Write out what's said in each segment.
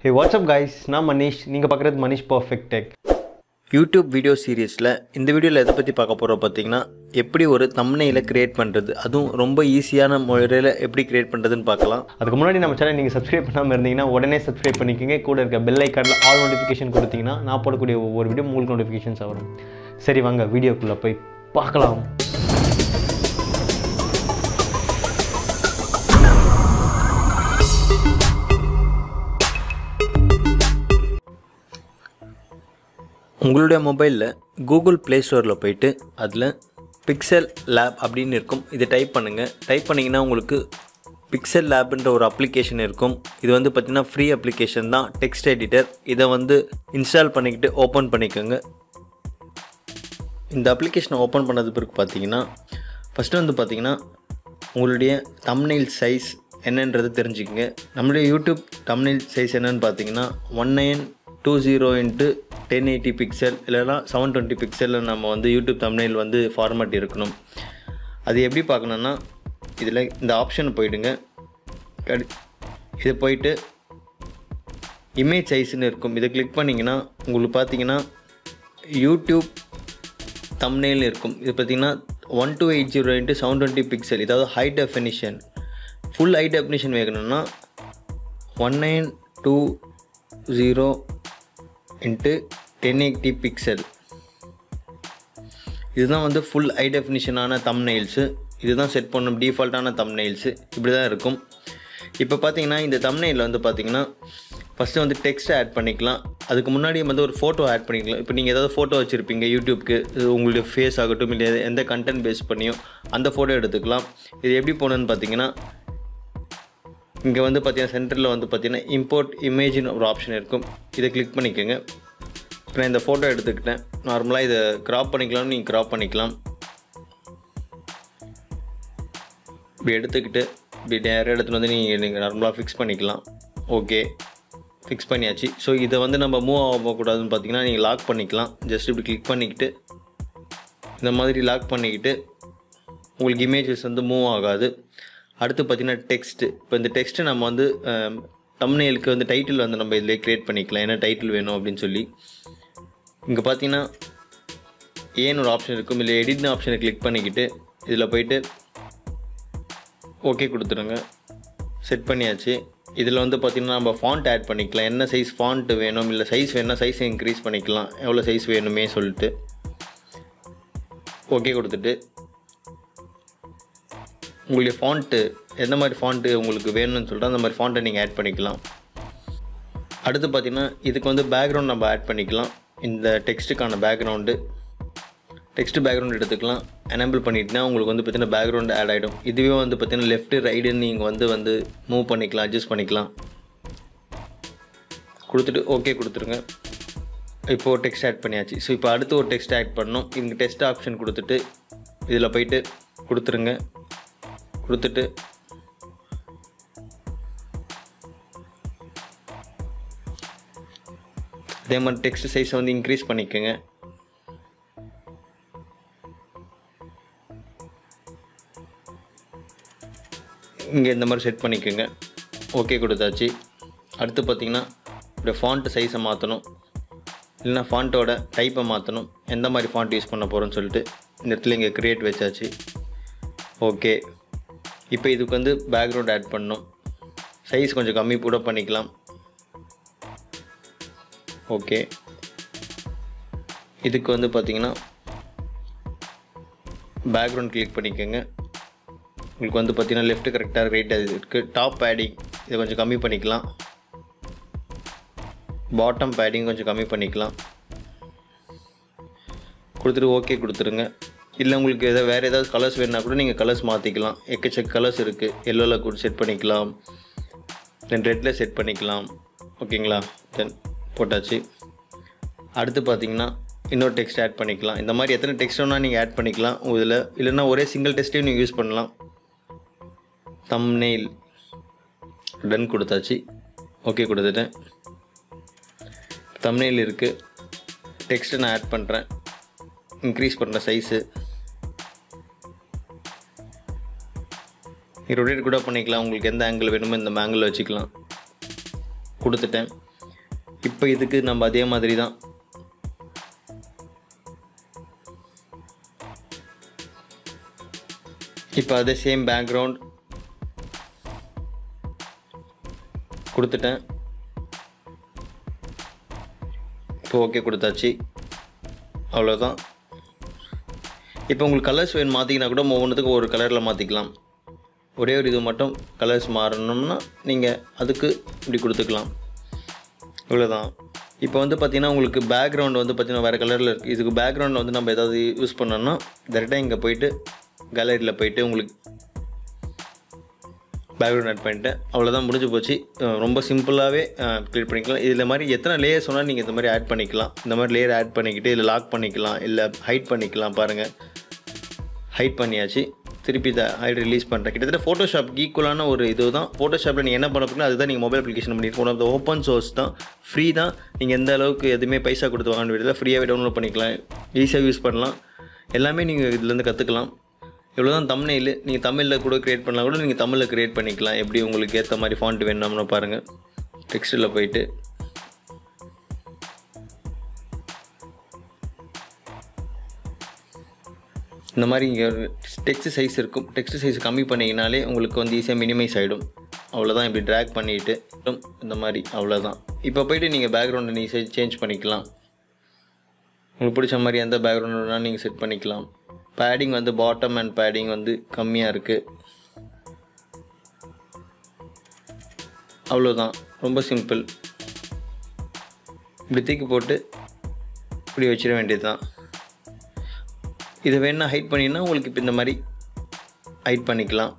ஹே WhatsApp guys நான் மனிஷ் நீங்கள் பார்க்குறது Manish perfect tech YouTube video சீரியஸில் இந்த வீடியோவில் எதை பற்றி பார்க்க போகிறோம் பார்த்தீங்கன்னா எப்படி ஒரு தம்னையில் கிரியேட் பண்ணுறது அதுவும் ரொம்ப ஈஸியான முறையில் எப்படி கிரியேட் பண்ணுறதுன்னு பார்க்கலாம் அதுக்கு முன்னாடி நம்ம சேனல் நீங்கள் சப்ஸ்கிரைப் பண்ணாமல் இருந்தீங்கன்னா உடனே சப்ஸ்கிரைப் பண்ணிக்கோங்க கூட இருக்க பெல் ஐக்கானில் ஆல் நோட்டிஃபிகேஷன் கொடுத்தீங்கன்னா நான் போடக்கூடிய ஒவ்வொரு வீடியோ உங்களுக்கு நோட்டிஃபிகேஷன்ஸ் வரும் சரி வாங்க வீடியோக்குள்ளே போய் பார்க்கலாம் உங்களுடைய மொபைலில் கூகுள் ப்ளே ஸ்டோரில் போயிட்டு அதில் பிக்சல் லேப் அப்படின்னு இருக்கும் இதை டைப் பண்ணுங்கள் டைப் பண்ணிங்கன்னா உங்களுக்கு பிக்சல் லேப்ன்ற ஒரு அப்ளிகேஷன் இருக்கும் இது வந்து பார்த்திங்கன்னா ஃப்ரீ அப்ளிகேஷன் தான் டெக்ஸ்ட் எடிட்டர் இதை வந்து இன்ஸ்டால் பண்ணிக்கிட்டு ஓப்பன் பண்ணிக்கோங்க இந்த அப்ளிகேஷனை ஓப்பன் பண்ணது பிறகு பார்த்தீங்கன்னா ஃபஸ்ட்டு வந்து பார்த்தீங்கன்னா உங்களுடைய தம்னைல் சைஸ் என்னன்றது தெரிஞ்சுக்கங்க நம்மளுடைய யூடியூப் தம்னைல் சைஸ் என்னன்னு பார்த்தீங்கன்னா one nine two zero into ten eighty pixel இல்லைனா செவன் டுவெண்ட்டி பிக்சலில் நம்ம வந்து யூடியூப் தம்னைல் வந்து ஃபார்மேட் இருக்கணும் அது எப்படி பார்க்கணுன்னா இதில் இந்த ஆப்ஷன் போயிடுங்க கடி இது போயிட்டு இமேஜ் சைஸ்னு இருக்கும் இதை கிளிக் பண்ணிங்கன்னா உங்களுக்கு பார்த்தீங்கன்னா யூடியூப் தம்னேல் இருக்கும் இது பார்த்தீங்கன்னா one two eight zero into seven twenty pixel இதாவது high definition full high definition வேணும்னா one nine two zero into ten eighty pixel இதுதான் வந்து ஃபுல் ஹை டெஃபினிஷனான தம்னெயில்ஸு இதுதான் செட் பண்ணும் டிஃபால்ட்டான தம்னெயில்ஸு இப்படி தான் இருக்கும் இப்போ பார்த்தீங்கன்னா இந்த தம்னெயில் வந்து பார்த்தீங்கன்னா ஃபஸ்ட்டு வந்து டெக்ஸ்ட் ஆட் பண்ணிக்கலாம் அதுக்கு முன்னாடி வந்து ஒரு ஃபோட்டோ ஆட் பண்ணிக்கலாம் இப்போ நீங்கள் ஏதாவது ஃபோட்டோ வச்சுருப்பீங்க யூடியூப்க்கு இது உங்களுடைய ஃபேஸ் ஆகட்டும் இல்லை எந்த கண்டென்ட் பேஸ் பண்ணியும் அந்த ஃபோட்டோ எடுத்துக்கலாம் இது எப்படி போகணுன்னு பார்த்தீங்கன்னா இங்கே வந்து பார்த்தீங்கன்னா சென்டரில் வந்து பார்த்தீங்கன்னா இம்போர்ட் இமேஜின்னு ஒரு ஆப்ஷன் இருக்கும் இதை கிளிக் பண்ணிக்கோங்க இப்போ நான் இந்த ஃபோட்டோ எடுத்துக்கிட்டேன் நார்மலாக இதை க்ராப் பண்ணிக்கலாம்னு நீங்கள் க்ராப் பண்ணிக்கலாம் இப்படி எடுத்துக்கிட்டு இப்படி நேராக எடுத்துகிட்டு வந்து நீங்கள் நீங்கள் நார்மலாக ஃபிக்ஸ் பண்ணிக்கலாம் ஓகே ஃபிக்ஸ் பண்ணியாச்சு ஸோ இதை வந்து நம்ம மூவ் ஆகக்கூடாதுன்னு பார்த்தீங்கன்னா நீங்கள் லாக் பண்ணிக்கலாம் ஜஸ்ட் இப்படி கிளிக் பண்ணிக்கிட்டு இந்த மாதிரி லாக் பண்ணிக்கிட்டு உங்களுக்கு இமேஜஸ் வந்து மூவ் ஆகாது அடுத்து பார்த்தீங்கன்னா டெக்ஸ்ட்டு இப்போ இந்த டெக்ஸ்ட்டு நம்ம வந்து தம்னேலுக்கு வந்து டைட்டில் வந்து நம்ம இதில் க்ரியேட் பண்ணிக்கலாம் என்ன டைட்டில் வேணும் அப்படின்னு சொல்லி இங்கே பார்த்தீங்கன்னா ஏன்னு ஒரு ஆப்ஷன் இருக்கும் இல்லை எடிட்னு ஆப்ஷனை கிளிக் பண்ணிக்கிட்டு இதில் போயிட்டு ஓகே கொடுத்துருங்க செட் பண்ணியாச்சு இதில் வந்து பார்த்திங்கன்னா நம்ம ஃபாண்ட் ஆட் பண்ணிக்கலாம் என்ன சைஸ் ஃபாண்ட்டு வேணும் இல்லை சைஸ் வேணும்னா சைஸை இன்க்ரீஸ் பண்ணிக்கலாம் எவ்வளோ சைஸ் வேணுமே சொல்லிட்டு ஓகே கொடுத்துட்டு உங்களுடைய ஃபாண்ட்டு எந்த மாதிரி ஃபாண்ட்டு உங்களுக்கு வேணும்னு சொல்லிட்டு அந்த மாதிரி ஃபாண்ட்டை நீங்கள் ஆட் பண்ணிக்கலாம் அடுத்து பார்த்திங்கன்னா இதுக்கு வந்து பேக்ரவுண்ட் நம்ம ஆட் பண்ணிக்கலாம் இந்த டெக்ஸ்ட்டுக்கான பேக்ரவுண்டு டெக்ஸ்ட் பேக்ரவுண்ட் எடுத்துக்கலாம் எனேபிள் பண்ணிட்டுனா உங்களுக்கு வந்து பார்த்தீங்கன்னா பேக்ரவுண்ட் ஆட் ஆகிடும் இதுவே வந்து பார்த்தீங்கன்னா லெஃப்ட் ரைடுன்னு நீங்கள் வந்து வந்து மூவ் பண்ணிக்கலாம் அட்ஜஸ்ட் பண்ணிக்கலாம் கொடுத்துட்டு ஓகே கொடுத்துருங்க இப்போது டெக்ஸ்ட் ஆட் பண்ணியாச்சு ஸோ இப்போ அடுத்து ஒரு டெக்ஸ்ட் ஆட் பண்ணணும் இங்கே டெஸ்ட் ஆப்ஷன் கொடுத்துட்டு இதில் போயிட்டு கொடுத்துருங்க கொடுத்துட்டு அதே மாதிரி டெக்ஸ்ட் சைஸை வந்து இன்க்ரீஸ் பண்ணிக்கோங்க இங்கே இந்த மாதிரி செட் பண்ணிக்கோங்க ஓகே கொடுத்தாச்சு அடுத்து பார்த்தீங்கன்னா இப்படி ஃபாண்ட் சைஸை மாற்றணும் இல்லைனா ஃபாண்ட்டோட டைப்பை மாற்றணும் எந்த மாதிரி ஃபாண்ட் யூஸ் பண்ண போகிறோன்னு சொல்லிட்டு இந்த இடத்துல இங்கே க்ரியேட் வச்சாச்சு ஓகே இப்போ இதுக்கு வந்து பேக்ரவுண்ட் ஆட் பண்ணணும் சைஸ் கொஞ்சம் கம்மி கூட பண்ணிக்கலாம் ஓகே இதுக்கு வந்து பார்த்தீங்கன்னா பேக்ரவுண்ட் கிளிக் பண்ணிக்கோங்க உங்களுக்கு வந்து பார்த்தீங்கன்னா லெஃப்ட் கரெக்டாக ரைட் அது இருக்குது டாப் பேடிங் இதை கொஞ்சம் கம்மி பண்ணிக்கலாம் பாட்டம் பேடிங் கொஞ்சம் கம்மி பண்ணிக்கலாம் கொடுத்துட்டு ஓகே கொடுத்துருங்க இல்லை உங்களுக்கு எதாவது வேறு ஏதாவது கலர்ஸ் வேணுன்னா கூட நீங்கள் கலர்ஸ் மாற்றிக்கலாம் எக்கச்சக்க கலர்ஸ் இருக்குது எல்லோவில் கூட செட் பண்ணிக்கலாம் தென் ரெட்டில் செட் பண்ணிக்கலாம் ஓகேங்களா தென் போட்டாச்சு அடுத்து பார்த்தீங்கன்னா இன்னொரு டெக்ஸ்ட் ஆட் பண்ணிக்கலாம் இந்த மாதிரி எத்தனை டெக்ஸ்ட் வேணால் நீங்கள் ஆட் பண்ணிக்கலாம் இதில் இல்லைன்னா ஒரே சிங்கிள் டெக்ஸ்ட்டையும் நீங்கள் யூஸ் பண்ணலாம் தம்னெயில் டன் கொடுத்தாச்சு ஓகே கொடுத்துட்டேன் தம்னெயில் இருக்குது டெக்ஸ்ட்டை நான் ஆட் பண்ணுறேன் இன்க்ரீஸ் பண்ணுறேன் சைஸு ரொட்டேட் கூட பண்ணிக்கலாம் உங்களுக்கு எந்த ஆங்கிள் வேணுமோ இந்த ஆங்கிள் வச்சுக்கலாம் கொடுத்துட்டேன் இப்போ இதுக்கு நம்ம அதே மாதிரி தான் இப்போ அதே சேம் பேக்ரவுண்ட் கொடுத்துட்டேன் இப்போ ஓகே கொடுத்தாச்சு அவ்வளோதான் இப்போ உங்களுக்கு கலர்ஸ் வேணும் மாற்றிக்கினா கூட ஒவ்வொன்றுத்துக்கும் ஒரு கலரில் மாற்றிக்கலாம் ஒரே ஒரு இது மட்டும் கலர்ஸ் மாறணும்னா நீங்கள் அதுக்கு இப்படி கொடுத்துக்கலாம் இவ்வளோதான் இப்போ வந்து பார்த்தீங்கன்னா உங்களுக்கு பேக்ரவுண்ட் வந்து பார்த்தீங்கன்னா வேறு கலரில் இருக்குது இதுக்கு பேக்ரவுண்ட் வந்து நம்ம ஏதாவது யூஸ் பண்ணோம்னா டேரெக்டாக இங்கே போயிட்டு கேலரியில் போயிட்டு உங்களுக்கு பேக்ரவுண்ட் ஆட் பண்ணிட்டேன் அவ்வளோதான் முடிஞ்சு போச்சு அஹ் ரொம்ப சிம்பிளாகவே க்ரியேட் பண்ணிக்கலாம் இதில் மாதிரி எத்தனை லேயர் சொன்னால் நீங்கள் இந்த மாதிரி ஆட் பண்ணிக்கலாம் இந்த மாதிரி லேயர் ஆட் பண்ணிக்கிட்டு இல்லை லாக் பண்ணிக்கலாம் இல்லை ஹைட் பண்ணிக்கலாம் பாருங்கள் ஹைட் பண்ணியாச்சு திருப்பி இதை ஹைட் ரிலீஸ் பண்ணுறேன் கிட்டத்தட்ட ஃபோட்டோஷாப் ஈக்குவலான ஒரு இது தான் ஃபோட்டோஷாப்பில் நீங்கள் என்ன பண்ண போறீங்களோ அதுதான் நீங்கள் மொபைல் அப்ளிகேஷன் பண்ணிருக்கோம் one of the open source தான் ஃப்ரீ தான் நீங்கள் எந்த அளவுக்கு எதுவுமே பைசா கொடுத்து வாங்க வேண்டியதில்லை ஃப்ரீயாகவே டவுன்லோட் பண்ணிக்கலாம் ஈஸியாக யூஸ் பண்ணலாம் எல்லாமே நீங்கள் இதுலேருந்து கற்றுக்கலாம் இவ்வளோ தான் தமிழில் நீங்கள் தமிழில் கூட க்ரியேட் பண்ணலாம் கூட நீங்கள் தமிழில் க்ரியேட் பண்ணிக்கலாம் எப்படி உங்களுக்கு ஏற்ற மாதிரி ஃபாண்ட் வேணும்னு பாருங்கள் டெக்ஸ்ட்டில் போயிட்டு இந்த மாதிரி இங்கே டெக்ஸ்ட் சைஸ் இருக்கும் டெக்ஸ்ட் சைஸ் கம்மி பண்ணிங்கனாலே உங்களுக்கு வந்து ஈஸியாக மினிமைஸ் ஆகிடும் அவ்வளோதான் இப்படி ட்ராக் பண்ணிவிட்டு இந்த மாதிரி அவ்வளோதான் இப்போ போயிட்டு நீங்கள் பேக்ரவுண்டை நீங்கள் சேஞ்ச் பண்ணிக்கலாம் உங்களுக்கு பிடிச்ச மாதிரி எந்த பேக்ரவுண்ட் வேணாலும் நீங்கள் செட் பண்ணிக்கலாம் பேடிங் வந்து பாட்டம் அண்ட் பேடிங் வந்து கம்மியாக இருக்குது அவ்வளோதான் ரொம்ப சிம்பிள் இப்படி தூக்கி போட்டு இப்படி வச்சிட வேண்டியது தான் இதை வேணால் ஹைட் பண்ணினா உங்களுக்கு இப்போ இந்த மாதிரி ஹைட் பண்ணிக்கலாம்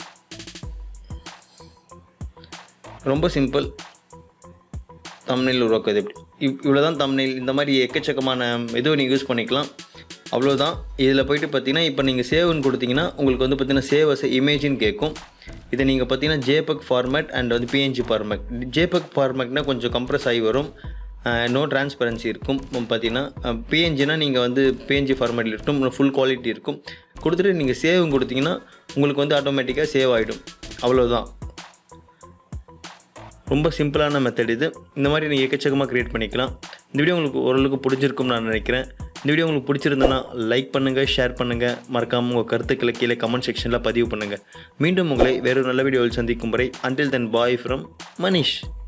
ரொம்ப சிம்பிள் தம்னைல் உருவாக்குறது எப்படி இவ் இவ்வளோ தான் தம்னைல் இந்த மாதிரி எக்கச்சக்கமான இதுவும் நீங்கள் யூஸ் பண்ணிக்கலாம் அவ்வளோதான் இதில் போயிட்டு பார்த்தீங்கன்னா இப்போ நீங்கள் சேவ்னு கொடுத்தீங்கன்னா உங்களுக்கு வந்து பார்த்தீங்கன்னா சேவ் அஸ் இமேஜின்னு கேட்கும் இதை நீங்கள் பார்த்தீங்கன்னா ஜேபக் ஃபார்மேட் அண்ட் வந்து பிஎன்ஜி ஃபார்மேட் ஜேபக் ஃபார்மேட்னா கொஞ்சம் கம்ப்ரஸ் ஆகி வரும் நோ டிரான்ஸ்பரன்சி இருக்கும் பார்த்தீங்கன்னா பிஎன்ஜினா நீங்கள் வந்து பிஎன்ஜி ஃபார்மேட்டில் இருக்கும் ஃபுல் குவாலிட்டி இருக்கும் கொடுத்துட்டு நீங்கள் சேவ் கொடுத்தீங்கன்னா உங்களுக்கு வந்து ஆட்டோமேட்டிக்காக சேவ் ஆகிடும் அவ்வளோதான் ரொம்ப சிம்பிளான மெத்தட் இது இந்த மாதிரி நீங்கள் எக்கச்சக்கமாக க்ரியேட் பண்ணிக்கலாம் இந்த வீடியோ உங்களுக்கு ஓரளவுக்கு பிடிச்சிருக்கும்னு நான் நினைக்கிறேன் இந்த வீடியோ உங்களுக்கு பிடிச்சிருந்தனா லைக் பண்ணுங்கள் ஷேர் பண்ணுங்கள் மறக்காமல் உங்கள் கருத்துக்களை கீழே கமெண்ட் செக்ஷனில் பதிவு பண்ணுங்கள் மீண்டும் உங்களை வேறு நல்ல வீடியோவில் சந்திக்கும் வரை until then bye from Manish